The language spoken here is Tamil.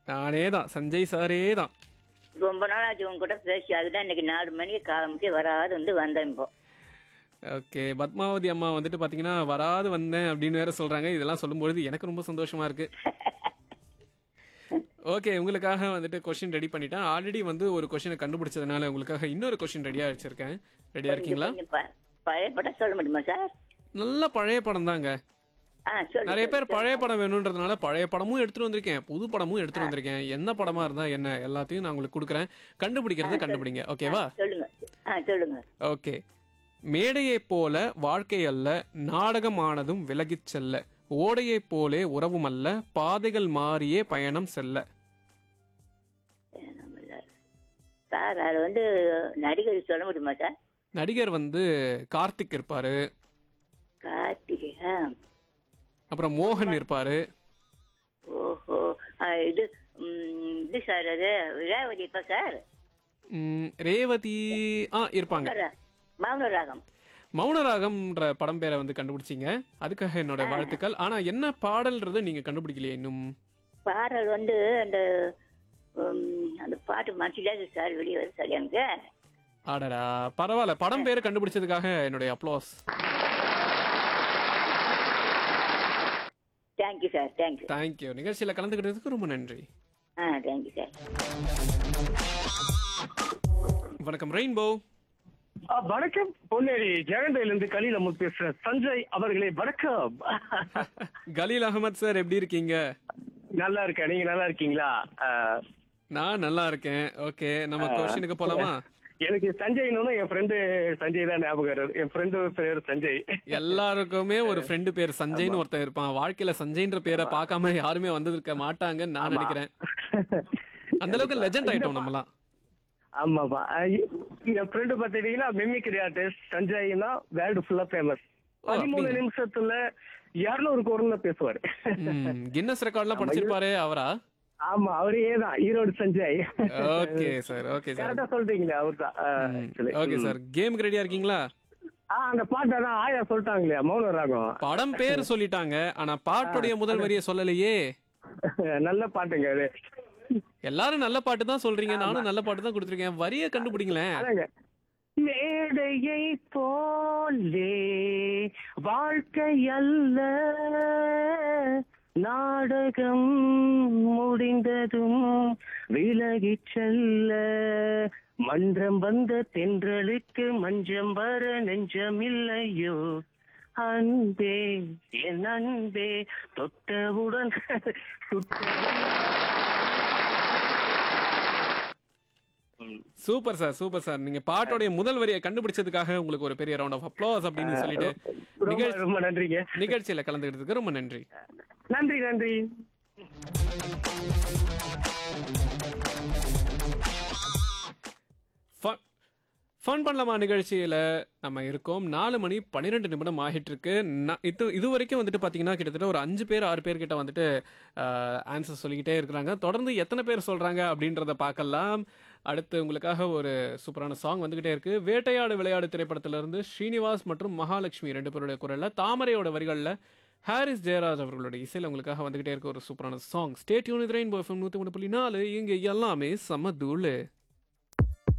நானே தான் சஞ்சய் சாரே தான் ரொம்ப நாள் ஆச்சு உங்க கூட பேசி அதுதான் இன்னைக்கு நாலு மணிக்கு காலமிக்கு வராது வந்து வந்தேன் இப்போ ஓகே பத்மாவதி அம்மா வந்துட்டு பாத்தீங்கன்னா வராது வந்தேன் அப்படின்னு வேற சொல்றாங்க இதெல்லாம் சொல்லும்பொழுது எனக்கு ரொம்ப சந்தோஷமா இருக்கு ஓகே உங்களுக்காக வந்துட்டு கொஸ்டின் ரெடி பண்ணிட்டேன் ஆல்ரெடி வந்து ஒரு கொஸ்டினை கண்டுபிடிச்சதுனால உங்களுக்காக இன்னொரு கொஸ்டின் ரெடியா வச்சிருக்கேன் ரெடியா இருக்கீங்களா கொஞ்சம் ப- பழைய படம் சொல்ல முடியுமா சார் நல்ல பழைய படம் தாங்க ஆ சொல்லு நிறைய பேர் பழைய படம் வேணுன்றதுனால பழைய படமும் எடுத்துட்டு வந்திருக்கேன் புது படமும் எடுத்துட்டு வந்திருக்கேன் என்ன படமா இருந்தா என்ன எல்லாத்தையும் நான் உங்களுக்கு கொடுக்குறேன் கண்டுபிடிக்கிறத கண்டுபிடிங்க ஓகேவா சொல்லுங்க ஆ சொல்லுங்க ஓகே மேடையைப் போல வாழ்க்கை அல்ல நாடகமானதும் விலகிச் செல்ல ஓடையைப் போலே உறவும் அல்ல பாதைகள் மாறியே பயணம் செல்ல சார் அது வந்து நடிகர் சொல்ல முடியுமா சார் நடிகர் வந்து கார்த்திக் இருப்பாரு கார்த்திகை ஆ. அப்புறம் மோகன் இருப்பாரு ஓஹோ ஆ, இது ம், இது சார் அது ரேவதி இப்ப சார் ம், ரேவதி ஆ இருப்பாங்க மௌன ராகம் மௌனராகம்ன்ற படம் பேரை வந்து கண்டுபிடிச்சீங்க அதுக்காக என்னோட வாழ்த்துக்கள் ஆனா என்ன பாடல்ன்றதை நீங்க கண்டுபிடிக்கலையே இன்னும் பாடல் வந்து அந்த ம், அந்த பாட்டு மனசுல சார் வெளியே வருது சார் எனக்கு ஆடடா பரவாயில்ல படம் பேரை கண்டுபிடிச்சதுக்காக என்னுடைய applause thank you sir thank you thank you நிகழ்ச்சியில கலந்துக்கிட்டதுக்கு ரொம்ப நன்றி ஆ தேங்க்யூ சார் வணக்கம் ரெயின்போ ஆ, வணக்கம் பொன்னேரி ஜெகண்டையில இருந்து கலில் அம்மு பேசுறேன் சஞ்சய் அவர்களே வணக்கம் கலீல் அகமத் சார் எப்படி இருக்கீங்க நல்லா இருக்கேன் நீங்க நல்லா இருக்கீங்களா ஆ, நான் நல்லா இருக்கேன் ஓகே நம்ம கொஸ்டினுக்கு போலாமா எனக்கு சஞ்சய்னு என் ஃப்ரெண்டு சஞ்சய் தான் ஞாபகம் வருது. என் ஃப்ரெண்டு பேர் சஞ்சய் எல்லாருக்குமே ஒரு ஃப்ரெண்டு பேர் சஞ்சய்னு ஒருத்தன் இருப்பான் வாழ்க்கையில சஞ்சய்ன்ற பேரை பார்க்காம யாருமே வந்திருக்க மாட்டாங்கன்னு நான் நினைக்கிறேன் அந்த அளவுக்கு லெஜெண்ட் ஆயிட்டோம் நம்மலாம் ஆமாப்பா ஆ, என் ஃப்ரெண்டு பாத்தீங்கன்னா மிமிக்ரி ஆர்டிஸ்ட் சஞ்சய்னா வேர்ல்டு ஃபுல்லா ஃபேமஸ் பதிமூணு அப்படிங்களா? நிமிஷத்துல இருநூறு குரல்ல பேசுவாரு ம், கின்னஸ் ரெக்கார்ட்லாம் படிச்சிருப்பாரு அவரா ஆமா அவரே தான் Erode Sanjay okay sir okay sir கரெக்டா சொல்றீங்களா அவர் தான் ஓகே சார் கேமுக்கு ரெடியா இருக்கீங்களா ஆ அந்த பாட்டு அதான் ஆயா சொல்லிட்டாங்களே மௌன ராகம் படம் பேர் சொல்லிட்டாங்க ஆனா பாட்டுடைய முதல் வரியை சொல்லலையே நல்ல பாட்டுங்க அது எல்லாரும் நல்ல பாட்டு தான் சொல்றீங்க நானும் நல்ல பாட்டு தான் கொடுத்துருக்கேன் வரியை கண்டுபிடிங்களேன் அதாங்க மேடையை போலே வாழ்க்கை அல்ல நாடகம் முடிந்ததும் விலகிச் செல்ல மன்றம் வந்த தென்றலுக்கு மஞ்சம் வர நெஞ்சமில்லையோ அன்பே என் அன்பே தொட்டவுடன் சுட்டவுடன் சூப்பர் சார் சூப்பர் சார் நீங்க பாட்டோடைய முதல் வரியை கண்டுபிடிச்சதுக்காக உங்களுக்கு ஒரு பெரிய ரவுண்ட் ஆஃப் அப்ளோஸ் அப்படின்னு சொல்லிட்டு ரொம்ப நிகழ்ச்சி ரொம்ப நன்றிங்க நிகழ்ச்சியில கலந்துக்கிட்டதுக்கு ரொம்ப நன்றி நன்றி நன்றி ஃபன் பண்ணலாமா நிகழ்ச்சியில நம்ம இருக்கோம் நாலு மணி பன்னிரெண்டு நிமிடம் ஆகிட்டு இருக்கு ந- இது இது வரைக்கும் வந்துட்டு பாத்தீங்கன்னா கிட்டத்தட்ட ஒரு அஞ்சு பேர் ஆறு பேர் கிட்ட வந்துட்டு ஆன்சர் சொல்லிக்கிட்டே இருக்கிறாங்க தொடர்ந்து எத்தனை பேர் சொல்றாங்க அப்படின்றத பார்க்கலாம் அடுத்து உங்களுக்காக ஒரு சூப்பரான சாங் வந்துகிட்டே இருக்கு வேட்டையாடு விளையாடு திரைப்படத்துல இருந்து ஸ்ரீனிவாஸ் மற்றும் மகாலட்சுமி ரெண்டு பேருடைய குரல்ல தாமரையோட வரிகள்ல ஹாரிஸ் ஜெயராஜ் அவர்களுடைய இசையில் உங்களுக்காக வந்துகிட்டே இருக்க ஒரு சூப்பரான song state unit rainbow FM நூற்றி மூணு புள்ளி நாலு இங்க எல்லாமே சம தூளு